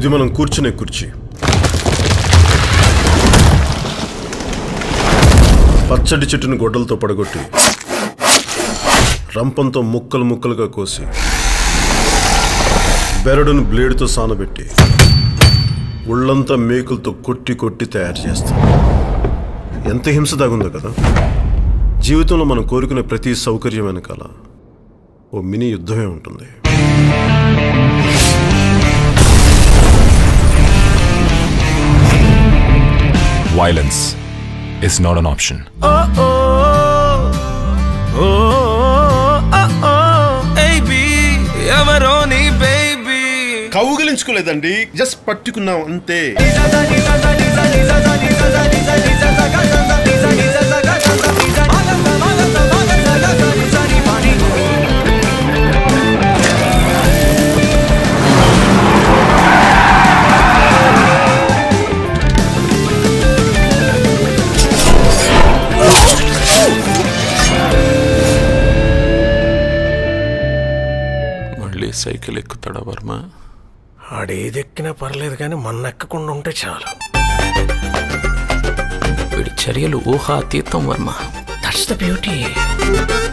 ఇది మనం కూర్చునే కుర్చీ పచ్చడి చెట్టుని గొడ్డలతో పడగొట్టి రంపంతో ముక్కలు ముక్కలుగా కోసి బెరడును బ్లేడుతో సానబెట్టి ఒళ్ళంతా మేకులతో కొట్టి కొట్టి తయారు చేస్తాం ఎంత హింస దాగుందో కదా జీవితంలో మనం కోరుకునే ప్రతి సౌకర్యం వెనకాల ఓ మినీ యుద్ధమే ఉంటుంది Violence is not an option. ఎవరో నీ బేబీ కౌగిలించుకోలేదండి జస్ట్ పట్టుకున్నాం అంతే మళ్ళీ సైకిల్ ఎక్కుతాడా వర్మ ఆడేదెక్కినా పర్లేదు కానీ మన ఎక్కకుండా ఉంటే చాలు వీడి చర్యలు ఊహాతీతం వర్మ దట్స్ ద బ్యూటీ